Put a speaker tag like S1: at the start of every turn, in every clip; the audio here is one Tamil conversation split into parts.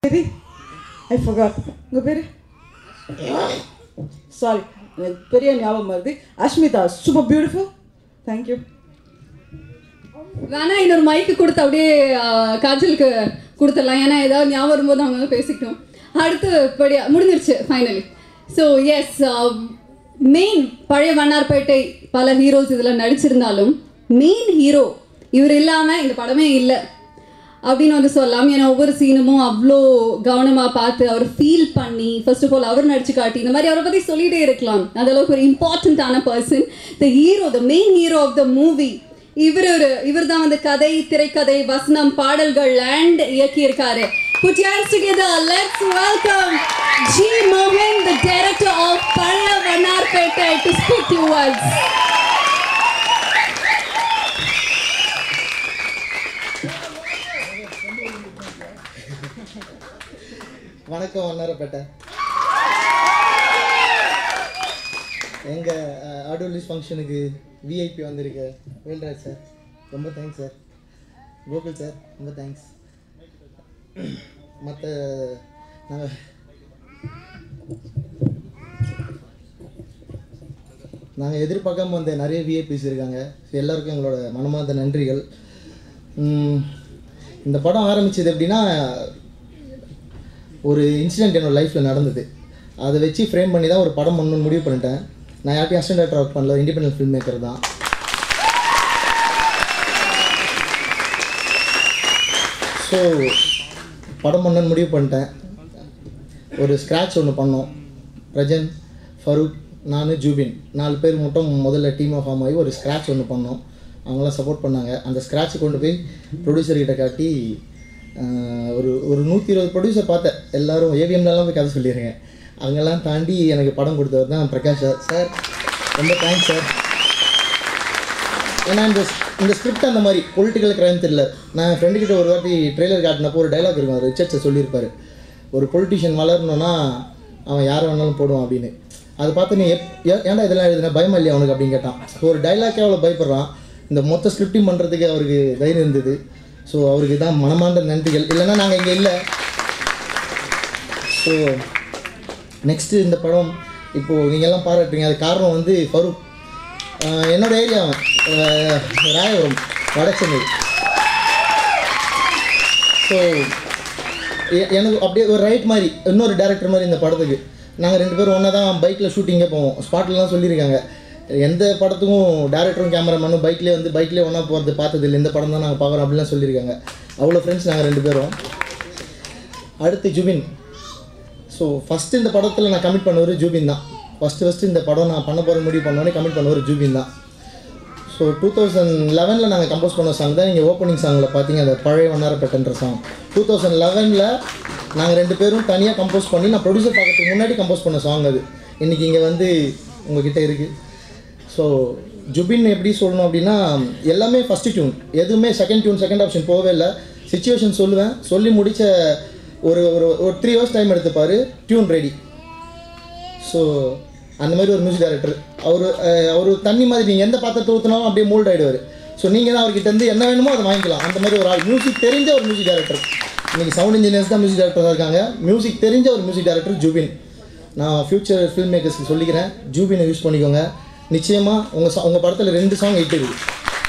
S1: சரி ஐ ஃபர்காட் உங்கள் பேர் சாரி எனக்கு பெரிய ஞாபகம் வருது அஷ்மிதா சூப்பர் பியூட்டிஃபுல் தேங்க்யூ
S2: வேணா இன்னொரு மைக்கு கொடுத்து அப்படியே ஆ, காஜலுக்கு கொடுத்துடலாம் ஏன்னா ஏதாவது ஞாபகம் வரும்போது அவங்க வந்து பேசிக்கணும் அடுத்து படியா முடிஞ்சிருச்சு ஃபைனலி ஸோ எஸ் மெயின் பழைய வண்ணார்பேட்டை பல ஹீரோஸ் இதில் நடிச்சிருந்தாலும் மெயின் ஹீரோ இவர் இல்லாமல் இந்த படமே இல்லை அப்படின்னு வந்து சொல்லலாம் ஏன்னா ஒவ்வொரு சீனுமும் அவ்வளோ கவனமாக பார்த்து அவர் ஃபீல் பண்ணி ஃபர்ஸ்ட் ஆஃப் ஆல் அவர் நடிச்சு காட்டி இந்த மாதிரி அவரை பற்றி சொல்லிட்டே இருக்கலாம் அந்த அளவுக்கு ஒரு இம்பார்ட்டண்ட்டான person the hero the main hero of the movie இவர் ஒரு இவர் தான் வந்து கதை திரைக்கதை வசனம் பாடல்கள் அண்ட் இயக்கியிருக்காரு Put your hands together. Let's welcome G. Mohan, the director of Palla Vanarpete, to speak to us.
S3: வணக்கம் வண்ணாரப்பேட்டை எங்கள் ஆடியோலிஸ் ஃபங்க்ஷனுக்கு விஐபி வந்திருக்க வேல்ராஜ் சார் ரொம்ப தேங்க்ஸ் சார் கோகுல் சார் ரொம்ப தேங்க்ஸ் மற்ற நாங்கள் நாங்கள் எதிர்பார்க்காம வந்த நிறைய விஐபிஸ் இருக்காங்க எல்லாருக்கும் எங்களோட மனமார்ந்த நன்றிகள் உம், இந்த படம் ஆரம்பிச்சது எப்படின்னா ஒரு இன்சிடென்ட் என்னோட லைஃப்பில் நடந்தது அதை வச்சு ஃப்ரேம் பண்ணி தான் ஒரு படம் பண்ணணும்னு முடிவு பண்ணிட்டேன் நான் யார்ட்டையும் அசிஸ்டன்ட் டேரக்டர் ஒர்க் பண்ணல இண்டிபெண்டன்ட் ஃபில்ம் மேக்கர் தான் ஸோ படம் பண்ணணும்னு முடிவு பண்ணிட்டேன் ஒரு ஸ்க்ராட்ச் ஒன்று பண்ணோம் ரஜன் ஃபரூக் நான் ஜூபின் நாலு பேர் மட்டும் முதல்ல டீமாக ஃபார்ம் ஆகி ஒரு ஸ்க்ராட்ச் ஒன்று பண்ணோம் அவங்களாம் சப்போர்ட் பண்ணாங்க அந்த ஸ்க்ராட்ச் கொண்டு போய் ப்ரொடியூசர்கிட்ட காட்டி ஆஹ், ஒரு ஒரு நூற்றி இருபது ப்ரொடியூசர் பார்த்தேன் எல்லாரும் ஏவிஎம்லலாம் போய் கதை சொல்லிடுறேன் அங்கெல்லாம் தாண்டி எனக்கு படம் கொடுத்தவர் தான் பிரகாஷ் சார் சார் ரொம்ப தேங்க்ஸ் சார் ஏன்னா இந்த இந்த ஸ்கிரிப்ட் அந்த மாதிரி பொலிட்டிக்கல் கிரைம் தெரியல நான் என் ஃப்ரெண்டுக்கிட்ட ஒரு வாட்டி ட்ரெய்லர் காட்டினப்போ ஒரு டைலாக் இருக்கும் அது ரிச்சர்ட்ஸை சொல்லியிருப்பாரு ஒரு பொலிட்டிஷியன் வளரணும்னா அவன் யாரை வேணாலும் போடுவான் அப்படின்னு அதை பார்த்து நீ எப் ஏ- ஏன்டா இதெல்லாம் எழுதுன பயமா இல்லையா அவனுக்கு அப்படின்னு கேட்டான் ஒரு டைலாக்கே அவ்வளோ பயப்படுறான் இந்த மொத்த ஸ்கிரிப்டிங் பண்ணுறதுக்கு அவருக்கு தைரியம் இருந்தது ஸோ அவருக்கு தான் மனமார்ந்த நன்றிகள் இல்லைன்னா நாங்கள் இங்கே இல்லை ஸோ நெக்ஸ்ட்டு இந்த படம் இப்போது நீங்கள்லாம் பாராட்டுறீங்க அது காரணம் வந்து ஃபரூக் ஆஹ் என்னோட ஏரியா அவன் ஆஹ் ராயபுரம் வடசென்னை ஸோ எனக்கு அப்படியே ஒரு ரைட் மாதிரி இன்னொரு டேரக்டர் மாதிரி இந்த படத்துக்கு நாங்கள் ரெண்டு பேரும் ஒன்றா தான் பைக்கில் ஷூட்டிங்கே போவோம் ஸ்பாட்லலாம் சொல்லியிருக்காங்க எந்த படத்துக்கும் டேரக்டரும் கேமராமேனும் பைக்லேயே வந்து பைக்லேயே ஒன்றா போகிறது பார்த்ததில்லை இந்த படம் தான் நாங்கள் பார்க்குறோம் அப்படிலாம் சொல்லியிருக்காங்க அவ்வளோ ஃப்ரெண்ட்ஸ் நாங்கள் ரெண்டு பேரும் அடுத்து ஜுபின் ஸோ ஃபஸ்ட்டு இந்த படத்தில் நான் கமிட் பண்ணவர் ஜூபின் தான் ஃபஸ்ட்டு ஃபஸ்ட்டு இந்த படம் நான் பண்ண போகிற முடிவு பண்ணோடனே கமிட் பண்ணவர் ஜூபின் தான் ஸோ டூ தௌசண்ட் லெவனில் நாங்கள் கம்போஸ் பண்ண சாங் தான் நீங்கள் ஓப்பனிங் சாங்கில் பார்த்தீங்க அந்த பழைய வண்ணாரப்பேட்டன்ற சாங் டூ தௌசண்ட் லெவனில் நாங்கள் ரெண்டு பேரும் தனியாக கம்போஸ் பண்ணி நான் ப்ரொடியூசர் பார்க்கறதுக்கு முன்னாடி கம்போஸ் பண்ண சாங் அது இன்றைக்கி இங்கே வந்து உங்ககிட்ட இருக்குது ஸோ ஜுபின் எப்படி சொல்லணும் அப்படின்னா எல்லாமே ஃபஸ்ட்டு டியூன் எதுவுமே செகண்ட் டியூன் செகண்ட் ஆப்ஷன் போகவே இல்லை சுச்சுவேஷன் சொல்லுவேன் சொல்லி முடிச்ச ஒரு ஒரு ஒரு த்ரீ ஹவர்ஸ் டைம் எடுத்துப்பார் டியூன் ரெடி ஸோ அந்த மாதிரி ஒரு மியூசிக் டைரக்டர் அவர் அவர் தண்ணி மாதிரி நீங்கள் எந்த பாத்திரத்தை ஊற்றினாலும் அப்படியே மூல்ட் ஆகிடுவார் ஸோ நீங்கள் தான் அவர்கிட்ட இருந்து என்ன வேணுமோ அதை வாங்கிக்கலாம் அந்த மாதிரி ஒரு ஆள் மியூசிக் தெரிஞ்ச ஒரு மியூசிக் டைரக்டர் இன்றைக்கி சவுண்ட் இன்ஜினியர்ஸ் தான் மியூசிக் டைரக்டராக இருக்காங்க மியூசிக் தெரிஞ்ச ஒரு மியூசிக் டைரக்டர் ஜூபின் நான் ஃப்யூச்சர் ஃபில்ம் மேக்கர்ஸ்க்கு சொல்லிக்கிறேன் ஜூபினை யூஸ் பண்ணிக்கோங்க நிச்சயமாக உங்கள் உங்கள் படத்தில் ரெண்டு சாங் ஹிட் இருக்குது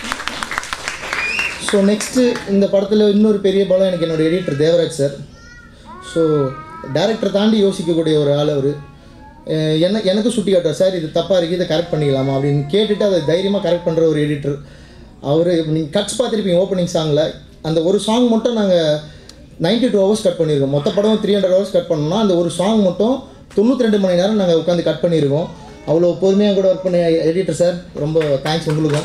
S3: ஸோ நெக்ஸ்ட்டு இந்த படத்தில் இன்னொரு பெரிய பலம் எனக்கு என்னோட editor Devaraj sir so director தாண்டி யோசிக்கக்கூடிய ஒரு ஆள் அவர் என்ன எனக்கு சுட்டி காட்டுவார் சார் இது தப்பாக இருக்குது இதை கரெக்ட் பண்ணிக்கலாமா அப்படின்னு கேட்டுட்டு அதை தைரியமாக கரெக்ட் பண்ணுற ஒரு எடிட்டர் அவர் நீங்கள் கட்ஸ் பார்த்துருப்பீங்க ஓப்பனிங் சாங்கில் அந்த ஒரு சாங் மட்டும் நாங்கள் 92 டூ ஹவர்ஸ் கட் பண்ணியிருக்கோம் மொத்த படம் த்ரீ ஹண்ட்ரட் ஹவர்ஸ் கட் பண்ணோம்னா அந்த ஒரு சாங் மட்டும் தொண்ணூற்றி ரெண்டு மணி நேரம் நாங்கள் உட்காந்து கட் பண்ணியிருக்கோம் அவ்வளோ பொறுமையாக கூட ஒர்க் பண்ண எடிட்டர் சார் ரொம்ப தேங்க்ஸ் உங்களுக்கும்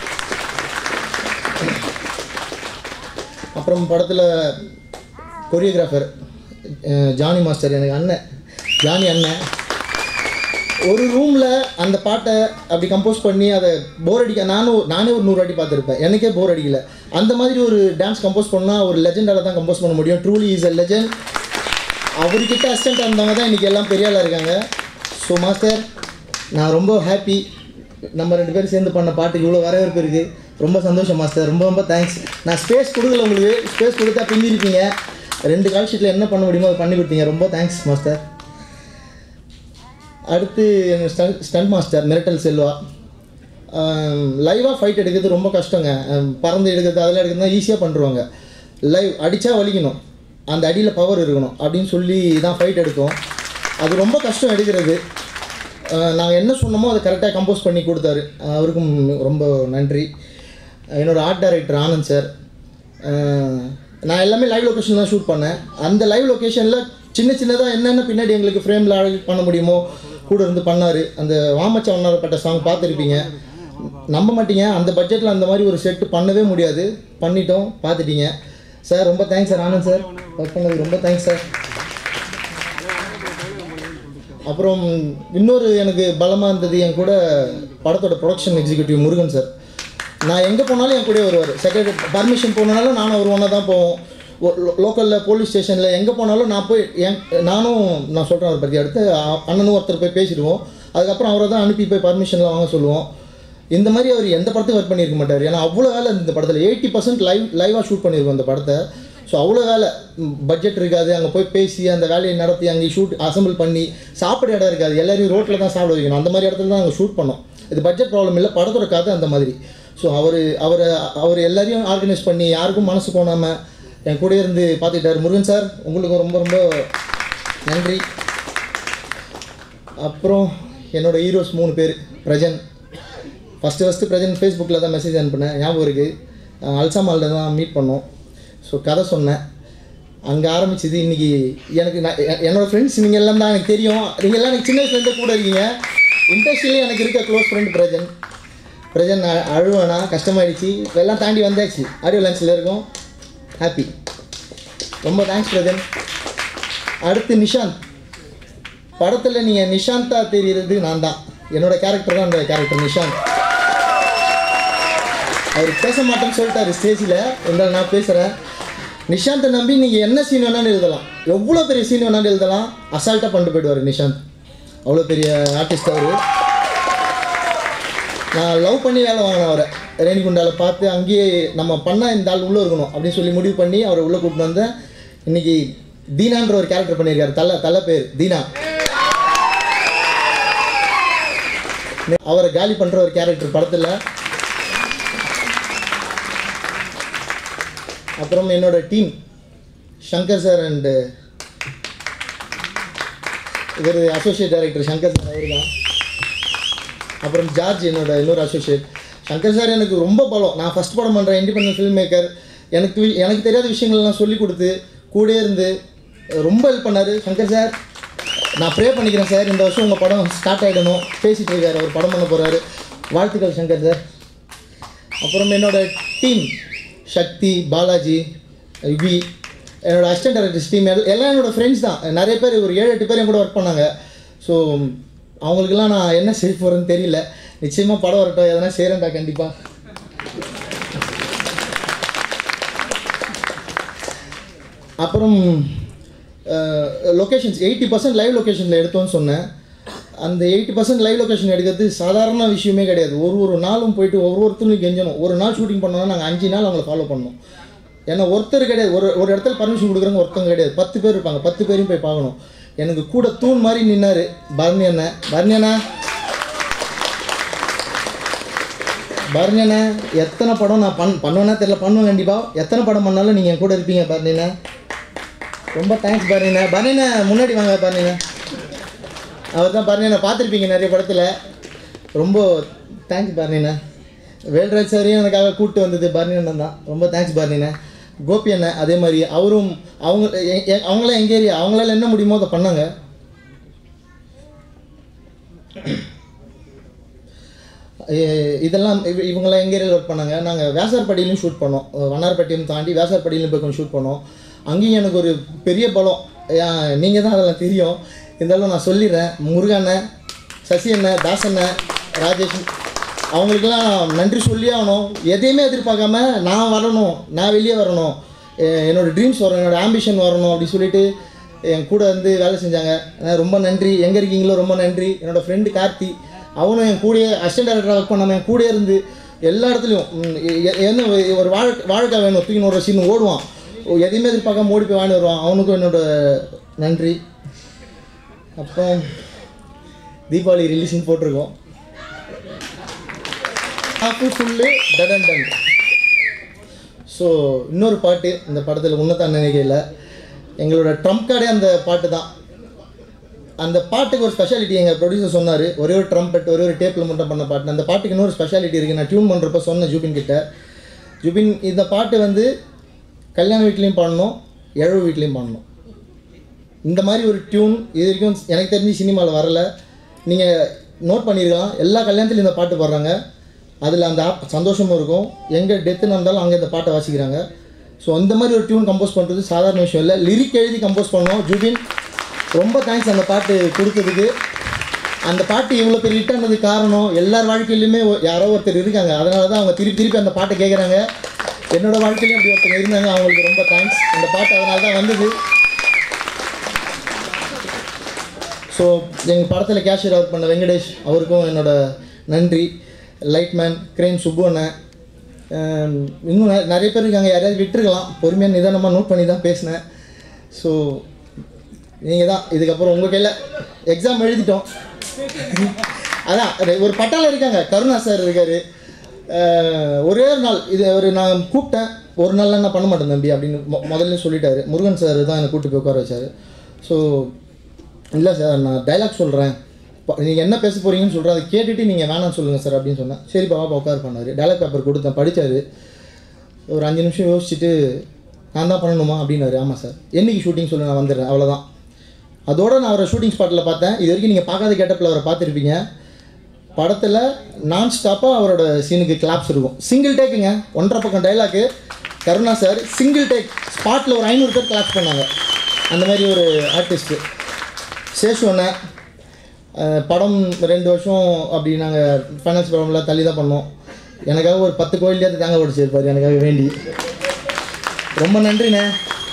S3: அப்புறம் படத்தில் கொரியோகிராஃபர் ஜானி மாஸ்டர் எனக்கு அண்ணன் ஜானி அண்ணன் ஒரு ரூமில் அந்த பாட்டை அப்படி கம்போஸ் பண்ணி அதை போர் அடிக்க நானும் நானே ஒரு நூறு வாட்டி பார்த்துருப்பேன் எனக்கே போர் அடிக்கல அந்த மாதிரி ஒரு டான்ஸ் கம்போஸ் பண்ணால் ஒரு லெஜெண்டால் தான் கம்போஸ் பண்ண முடியும் ட்ரூலி இஸ் அ லெஜெண்ட் அவர்கிட்ட அசிஸ்டண்ட் இருந்தவங்க தான் இன்றைக்கி எல்லாம் பெரிய ஆளாக இருக்காங்க ஸோ மாஸ்டர் நான் ரொம்ப ஹாப்பி நம்ம ரெண்டு பேரும் சேர்ந்து பண்ண பாட்டுக்கு இவ்வளோ வரவேற்பு இருக்குது ரொம்ப சந்தோஷம் மாஸ்டர் ரொம்ப ரொம்ப தேங்க்ஸ் நான் ஸ்பேஸ் கொடுக்கல உங்களுக்கு ஸ்பேஸ் கொடுத்தா பின்னிருப்பீங்க ரெண்டு கால் ஷீட்டில் என்ன பண்ண முடியுமோ அதை பண்ணி கொடுத்தீங்க ரொம்ப தேங்க்ஸ் மாஸ்டர் அடுத்து stun stunt master Miratal Selva லைவாக ஃபைட் எடுக்கிறது ரொம்ப கஷ்டங்க அஹ் பறந்து எடுக்கிறது அதெல்லாம் எடுக்கிறது ஈஸியாக பண்ணுருவாங்க லைவ் அடித்தா வலிக்கணும் அந்த அடியில் பவர் இருக்கணும் அப்படின்னு சொல்லி தான் ஃபைட் எடுத்தோம் அது ரொம்ப கஷ்டம் எடுக்கிறது நாங்கள் என்ன சொன்னோமோ அதை கரெக்டாக கம்போஸ் பண்ணி கொடுத்தாரு அவருக்கும் ரொம்ப நன்றி என்னோடய ஆர்ட் டைரக்டர் ஆனந்த் சார் நான் எல்லாமே லைவ் லொக்கேஷன் தான் ஷூட் பண்ணேன் அந்த லைவ் லொக்கேஷனில் சின்ன சின்னதாக என்னென்ன பின்னாடி எங்களுக்கு ஃப்ரேமில் அழகு பண்ண முடியுமோ கூட இருந்து பண்ணார் அந்த வாமச்ச ஒன்னாரப்பட்ட சாங் பார்த்துருப்பீங்க நம்ப மாட்டீங்க அந்த பட்ஜெட்டில் அந்த மாதிரி ஒரு செட்டு பண்ணவே முடியாது பண்ணிட்டோம் பார்த்துட்டீங்க சார் ரொம்ப thanks sir Anand sir work பண்ணதுக்கு ரொம்ப தேங்க்ஸ் சார் அப்புறம் இன்னொரு எனக்கு பலமாக இருந்தது என் கூட படத்தோட ப்ரொடக்ஷன் எக்ஸிக்யூட்டிவ் முருகன் சார் நான் எங்கே போனாலும் என் கூடயே வருவார் செக்ரட்டரி பர்மிஷன் போனாலும் நானும் அவர் ஒன்றா தான் போவோம் லோக்கலில் போலீஸ் ஸ்டேஷனில் எங்கே போனாலும் நான் போய் என் நானும் நான் சொல்கிறேன் அதை பற்றி அடுத்து அ- அண்ணனும் ஒருத்தர் போய் பேசிடுவோம் அதுக்கப்புறம் அவரை தான் அனுப்பி போய் பர்மிஷன்லாம் வாங்க சொல்லுவோம் இந்த மாதிரி அவர் எந்த படத்தையும் ஒர்க் பண்ணியிருக்க மாட்டார் ஏன்னா அவ்வளோ வேலை இந்த படத்தில் எயிட்டி பர்சன்ட் லைவ் லைவாக ஷூட் பண்ணியிருக்கோம் அந்த படத்தை ஸோ அவ்வளோ வேலை பட்ஜெட் இருக்காது அங்கே போய் பேசி அந்த வேலையை நடத்தி அங்கே ஷூட் அசம்பிள் பண்ணி சாப்பிட இடம் இருக்காது எல்லாரையும் ரோட்டில் தான் சாப்பிட வைக்கணும் அந்த மாதிரி இடத்துல தான் அங்கே ஷூட் பண்ணோம் இது பட்ஜெட் ப்ராப்ளம் இல்லை படத்தோட கதை அந்த மாதிரி ஸோ அவர் அவர் அவர் எல்லாரையும் ஆர்கனைஸ் பண்ணி யாருக்கும் மனசு போனாமல் என் கூட இருந்து பார்த்துக்கிட்டாரு முருகன் சார் உங்களுக்கு ரொம்ப ரொம்ப நன்றி அப்புறம் என்னோட ஹீரோஸ் மூணு பேர் பிரஜன் ஃபஸ்ட்டு ஃபஸ்ட்டு பிரஜன் ஃபேஸ்புக்கில் தான் மெசேஜ் அனுப்பினேன் ஞாபகம் இருக்குது அல்சாமாலில் தான் மீட் பண்ணோம் ஸோ கதை சொன்னேன் அங்கே ஆரம்பிச்சது இன்றைக்கி எனக்கு நான் எ- என்னோட ஃப்ரெண்ட்ஸ் நீங்கள் எல்லாம் தான் எனக்கு தெரியும் நீங்கள் எல்லாம் எனக்கு சின்ன வயசுலேருந்தே கூட இருக்கீங்க இண்டஸ்ட்ரியிலே எனக்கு இருக்க க்ளோஸ் ஃப்ரெண்ட் பிரஜன் பிரஜன் அ- அழுவேனா கஷ்டமாயிடுச்சு எல்லாம் தாண்டி வந்தாச்சு ஆடியோ லஞ்சில் இருக்கோம் ஹாப்பி ரொம்ப தேங்க்ஸ் பிரஜன் அடுத்து நிஷாந்த் படத்தில் நீங்கள் நிஷாந்தா தெரிகிறது நான் தான் என்னோட கேரக்டர் தான் அந்த கேரக்டர் நிஷாந்த் அவர் பேச மாட்டேன்னு சொல்லிட்டாரு ஸ்டேஜில் இருந்தாலும் நான் பேசுகிறேன் நிஷாந்தை நம்பி நீங்கள் என்ன சீன் வேணாலும் எழுதலாம் எவ்வளோ பெரிய சீன் வேணாலும் எழுதலாம் அசால்ட்டாக பண்ணிட்டு போயிடுவார் நிஷாந்த் அவ்வளோ பெரிய ஆர்டிஸ்ட் அவர் நான் லவ் பண்ணி வேலை வாங்கினேன் அவரை ரேணிகுண்டாவில் பார்த்து அங்கேயே நம்ம பண்ணால் இந்த ஆள் உள்ளே இருக்கணும் அப்படின்னு சொல்லி முடிவு பண்ணி அவரை உள்ளே கூப்பிட்டு வந்தேன் இன்னைக்கு தீனான்ற ஒரு கேரக்டர் பண்ணியிருக்காரு தலை தலை பேர் தீனா அவரை காலி பண்ணுற ஒரு கேரக்டர் படத்தில் அப்புறம் என்னோட டீம் சங்கர் சார் அண்டு இவர் அசோசியேட் டைரக்டர் சங்கர் சார் அவர் தான் அப்புறம் ஜார்ஜ் என்னோட இன்னொரு அசோசியேட் சங்கர் சார் எனக்கு ரொம்ப பலம் நான் ஃபஸ்ட் படம் பண்ணுறேன் இண்டிபெண்டன்ட் ஃபில்ம் மேக்கர் எனக்கு வி- எனக்கு தெரியாத விஷயங்கள்லாம் சொல்லி கொடுத்து கூடயே இருந்து ரொம்ப ஹெல்ப் பண்ணார் சங்கர் சார் நான் ப்ரே பண்ணிக்கிறேன் சார் இந்த வருஷம் உங்கள் படம் ஸ்டார்ட் ஆகிடணும் பேசிகிட்டு இருக்காரு அவர் படம் பண்ண போகிறாரு வாழ்த்துக்கள் சங்கர் சார் அப்புறம் என்னோட டீம் சக்தி பாலாஜி யுவி என்னோட அசிஸ்டன்ட் டைரக்டர்ஸ் டீம் எல்லாம் என்னோட ஃப்ரெண்ட்ஸ் தான் நிறைய பேர் ஒரு ஏழு எட்டு பேர் என் கூட ஒர்க் பண்ணாங்க ஸோ அவங்களுக்கெல்லாம் நான் என்ன செய்ய போகிறேன்னு தெரியல நிச்சயமாக படம் வரட்டும் எதனா செய்கிறேன்டா கண்டிப்பாக அப்புறம் லொக்கேஷன்ஸ் எயிட்டி பர்சன்ட் லைவ் லொக்கேஷனில் எடுத்தோன்னு சொன்னேன் அந்த எயிட்டி பர்சன்ட் லைவ் லொக்கேஷன் எடுக்கிறது சாதாரண விஷயமே கிடையாது ஒரு ஒரு நாளும் போயிட்டு ஒவ்வொருத்தரும் கெஞ்சணும் ஒரு நாள் ஷூட்டிங் பண்ணோம்னா நாங்கள் அஞ்சு நாள் அவங்கள ஃபாலோ பண்ணோம் ஏன்னா ஒருத்தர் கிடையாது ஒரு ஒரு இடத்துல பர்மிஷன் கொடுக்குறவங்க ஒருத்தங்க கிடையாது பத்து பேர் இருப்பாங்க பத்து பேரையும் போய் பார்க்கணும் எனக்கு கூட தூண் மாதிரி நின்னாரு பரணி அண்ணன் பரணி அண்ணா பரணி அண்ணன் எத்தனை படம் நான் பண் பண்ணுவேன்னா தெரியல பண்ணுவேன் கண்டிப்பாக எத்தனை படம் பண்ணாலும் நீங்கள் என் கூட இருப்பீங்க பரணி அண்ணன் ரொம்ப தேங்க்ஸ் பரணிண்ணா பரணிண்ணா முன்னாடி வாங்க பரணிண்ணா அவர் தான் பரணிண்ணா பார்த்துருப்பீங்க நிறைய படத்தில் ரொம்ப தேங்க்ஸ் பரணிண்ணா வேல்ராஜ் சாரையும் எனக்காக கூப்பிட்டு வந்தது பரணி அண்ணன் தான் ரொம்ப தேங்க்ஸ் பரணிண்ணா கோபி அண்ணன் அதே மாதிரி அவரும் அவங்க எ- எ- அவங்களாம் எங்கள் ஏரியா அவங்களால என்ன முடியுமோ அதை பண்ணாங்க எ- இதெல்லாம் இவ- இவங்கெல்லாம் எங்கள் ஏரியாவில் ஒர்க் பண்ணாங்க நாங்கள் வேசார்படியிலையும் ஷூட் பண்ணோம் அஹ் வண்ணார்பட்டியும் தாண்டி வேசார்படியிலும் போய் கொஞ்சம் ஷூட் பண்ணோம் அங்கேயும் எனக்கு ஒரு பெரிய பலம் நீங்கள் தான் அதெல்லாம் தெரியும் இருந்தாலும் நான் சொல்லிடுறேன் முருகண்ணன் சசி அண்ணன் தாசண்ணன் ராஜேஷ் அவங்களுக்கெல்லாம் நன்றி சொல்லி ஆகணும் எதையுமே எதிர்பார்க்காம நான் வரணும் நான் வெளியே வரணும் எ- என்னோட ட்ரீம்ஸ் வரணும் என்னோட ஆம்பிஷன் வரணும் அப்படி சொல்லிட்டு என் கூட வந்து வேலை செஞ்சாங்க அஹ் ரொம்ப நன்றி எங்கே இருக்கீங்களோ ரொம்ப நன்றி என்னோட ஃப்ரெண்டு கார்த்தி அவனும் என் கூடயே அசிஸ்டன்ட் டைரக்டராக ஒர்க் பண்ணாமல் என் கூடயே இருந்து எல்லா இடத்துலையும் ம், எ- எ- என்ன ஒரு வாழை வாழைக்காய் வேணும் தூக்கின்னு ஒரு சீன் ஓடுவான் எதையுமே எதிர்பார்க்காம ஓடி போய் வாங்கி வருவான் அவனுக்கும் என்னோட நன்றி அப்புறம் தீபாவளி ரிலீஸ்னு போட்டிருக்கோம் half full done and done so இன்னொரு பாட்டு இந்த படத்தில் உன்னதான் நினைக்கையில் எங்களோட ட்ரம்ப் கார்டே அந்த பாட்டு தான் அந்த பாட்டுக்கு ஒரு ஸ்பெஷாலிட்டி எங்கள் ப்ரொடியூசர் சொன்னார் ஒரே ஒரு ட்ரம்பெட் ஒரே ஒரு டேப்பில் மட்டும் பண்ண பாட்டு அந்த பாட்டுக்கு இன்னொரு ஸ்பெஷாலிட்டி இருக்குது நான் டியூன் பண்ணுறப்ப சொன்னேன் ஜூபின் கிட்ட ஜூபின் இந்த பாட்டு வந்து கல்யாண வீட்லேயும் பாடணும் எழவு வீட்லேயும் பாடணும் இந்த மாதிரி ஒரு டியூன் இது வரைக்கும் எனக்கு தெரிஞ்சு சினிமாவில் வரல நீங்கள் நோட் பண்ணியிருக்கலாம் எல்லா கல்யாணத்துலையும் இந்த பாட்டு பாடுறாங்க அதில் அந்த ஆப் சந்தோஷமும் இருக்கும் எங்கே டெத்து நடந்தாலும் அங்கே இந்த பாட்டை வாசிக்கிறாங்க ஸோ அந்த மாதிரி ஒரு டியூன் கம்போஸ் பண்ணுறது சாதாரண விஷயம் இல்லை லிரிக் எழுதி கம்போஸ் பண்ணோம் ஜுபின் ரொம்ப தேங்க்ஸ் அந்த பாட்டு கொடுத்ததுக்கு அந்த பாட்டு இவ்வளோ பெரிய ஹிட் ஆனதுக்கு காரணம் எல்லார் வாழ்க்கையிலுமே ஒ- யாரோ ஒருத்தர் இருக்காங்க அதனால தான் அவங்க திருப்பி திருப்பி அந்த பாட்டை கேட்குறாங்க என்னோட வாழ்க்கையிலும் அப்படி ஒருத்தர் இருந்தாங்க அவங்களுக்கு ரொம்ப தேங்க்ஸ் அந்த பாட்டு அதனால தான் வந்தது ஸோ எங்கள் படத்தில் கேஷியர் ஒர்க் பண்ண வெங்கடேஷ் அவருக்கும் என்னோட நன்றி லைட்மேன் கிரேன் சுப்பு அண்ணன் ஆம், இன்னும் நெ- நிறைய பேர் இருக்காங்க யாரையாவது விட்டுருக்கலாம் பொறுமையாக நிதானமாக நோட் பண்ணி தான் பேசினேன் ஸோ நீங்கள் தான் இதுக்கப்புறம் உங்கள் கையில் எக்ஸாம் எழுதிட்டோம் அதான் ரெ- ஒரு பட்டாளம் இருக்காங்க கருணா சார் இருக்கார் ஒரே ஒரு நாள் இது ஒரு நான் கூப்பிட்டேன் ஒரு நாள்லாம் நான் பண்ண மாட்டேன் தம்பி அப்படின்னு மொ- முதல்ல சொல்லிட்டாரு முருகன் சார் தான் என்னை கூப்பிட்டு போய் உட்கார வச்சார் ஸோ இல்லை சார் நான் டைலாக் சொல்கிறேன் நீங்கள் என்ன பேச போகிறீங்கன்னு சொல்கிறேன் அதை கேட்டுட்டு நீங்கள் வேணாம்னு சொல்லுங்கள் சார் அப்படின்னு சொன்னேன் சரி பாப்பா உட்கார் பண்ணார் டைலாக் பேப்பர் கொடுத்தேன் படித்தார் ஒரு அஞ்சு நிமிஷம் யோசிச்சுட்டு நான் தான் பண்ணணுமா அப்படின்னாரு ஆமாம் சார் என்னைக்கு ஷூட்டிங் சொல்லி நான் வந்துடுறேன் அவ்வளோதான் அதோட நான் அவரை ஷூட்டிங் ஸ்பாட்டில் பார்த்தேன் இது வரைக்கும் நீங்கள் பார்க்காத கேட்டப்பில் அவரை பார்த்துருப்பீங்க படத்தில் நான் ஸ்டாப்பாக அவரோட சீனுக்கு கிளாப்ஸ் இருக்கும் சிங்கிள் டேக்குங்க ஒன்றரை பக்கம் டைலாக்கு கருணா சார் சிங்கிள் டேக் ஸ்பாட்டில் ஒரு ஐநூறு பேர் கிளாப்ஸ் பண்ணாங்க அந்த மாதிரி ஒரு ஆர்டிஸ்ட்டு சேஷு அண்ணன் அஹ், படம் ரெண்டு வருஷம் அப்படி நாங்கள் ஃபைனான்ஸ் ப்ராப்ளம்லாம் தள்ளி தான் பண்ணோம் எனக்காக ஒரு பத்து கோயிலையாவது தேங்காய் உடைச்சிருப்பார் எனக்காக வேண்டி ரொம்ப நன்றிண்ணே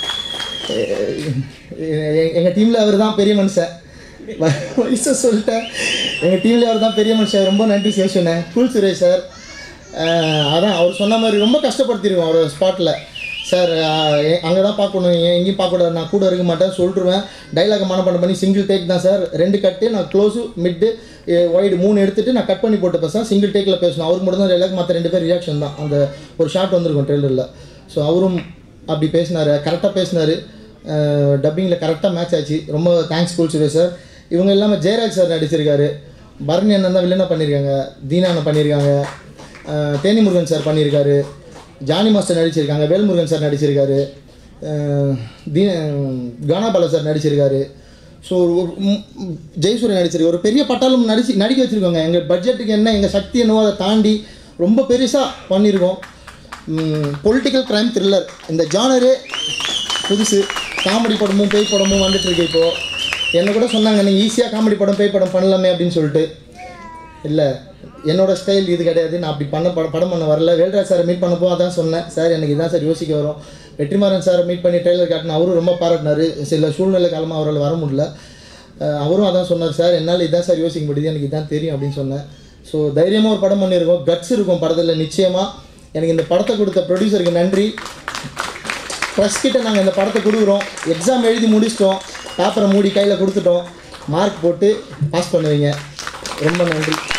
S3: எங்கள் டீமில் அவர் தான் பெரிய மனுஷன் வ- வயசை சொல்லிட்டேன் எங்கள் டீமில் அவர் தான் பெரிய மனுஷன் ரொம்ப நன்றி சேஷண்ணே கூல் சுரேஷ் சார் அஹ், அதான் அவர் சொன்ன மாதிரி ரொம்ப கஷ்டப்படுத்திருக்கோம் அவர் ஸ்பாட்டில் சார் அங்கே தான் பார்க்கணும் எ- எங்கேயும் பார்க்கக்கூடாது நான் கூட இருக்க மாட்டேன் சொல்லிட்டுருவேன் டைலாக் மனப்பாடம் பண்ணி சிங்கிள் டேக் தான் சார் ரெண்டு கட்டு நான் க்ளோஸு மிட்டு ஒய்டு மூணு எடுத்துட்டு நான் கட் பண்ணி போட்டு பேசுகிறேன் சிங்கிள் டேக்கில் பேசணும் அவருக்கு மட்டும் தான் டைலாக் மற்ற ரெண்டு பேர் ரியாக்ஷன் தான் அந்த ஒரு ஷாட் வந்திருக்கும் ட்ரெயிலரில் ஸோ அவரும் அப்படி பேசினார் கரெக்டாக பேசினார் டப்பிங்கில் கரெக்டாக மேட்ச் ஆச்சு ரொம்ப தேங்க்ஸ் கூல் சுரேஷ் சார் இவங்க இல்லாமல் ஜெயராஜ் சார் நடிச்சிருக்காரு பரணி அண்ணன் தான் வில்லனாக பண்ணியிருக்காங்க தீனா அண்ணன் பண்ணியிருக்காங்க அஹ், தேனி முருகன் சார் பண்ணியிருக்காரு ஜானி மாஸ்டர் நடிச்சிருக்காங்க வேல்முருகன் சார் நடிச்சிருக்காரு அஹ், தீ கானாபாலா சார் நடிச்சிருக்காரு ஸோ ஒரு ம், ம், ஜெயசூரியன் நடிச்சிருக்கு ஒரு பெரிய பட்டாளம் நடிச்சு நடிக்க வச்சுருக்கோங்க எங்கள் பட்ஜெட்டுக்கு என்ன எங்கள் சக்தி என்னவோ அதை தாண்டி ரொம்ப பெருசாக பண்ணியிருக்கோம் பொலிட்டிக்கல் க்ரைம் த்ரில்லர் இந்த ஜானரே புதுசு காமெடி படமும் பேய் படமும் வந்துட்டு இருக்கு இப்போது என்ன கூட சொன்னாங்க நீங்கள் ஈஸியாக காமெடி படம் பேய் படம் பண்ணலாமே அப்படின்னு சொல்லிட்டு இல்லை என்னோட ஸ்டைல் இது கிடையாது நான் அப்படி பண்ண படம் படம் பண்ண வரல வேல்ராஜ் சாரை மீட் பண்ணப்போ அதான் சொன்னேன் சார் எனக்கு இதான் சார் யோசிக்க வரும் வெற்றிமாறன் சாரை மீட் பண்ணி ட்ரெய்லர் காட்டின அவரும் ரொம்ப பாராட்டினாரு சில சூழ்நிலை காலமாக அவரால் வர முடியல அஹ் அவரும் அதான் சொன்னார் சார் என்னால் இதான் சார் யோசிக்க முடியுது எனக்கு இதான் தெரியும் அப்படின்னு சொன்னேன் ஸோ தைரியமாக ஒரு படம் பண்ணியிருக்கோம் கட்ஸ் இருக்கும் படத்தில் நிச்சயமாக எனக்கு இந்த படத்தை கொடுத்த ப்ரொடியூசருக்கு நன்றி ப்ரெஸ் கிட்ட நாங்கள் இந்த படத்தை கொடுக்குறோம் எக்ஸாம் எழுதி முடிச்சிட்டோம் பேப்பரை மூடி கையில் கொடுத்துட்டோம் மார்க் போட்டு பாஸ் பண்ணுவீங்க ரொம்ப நன்றி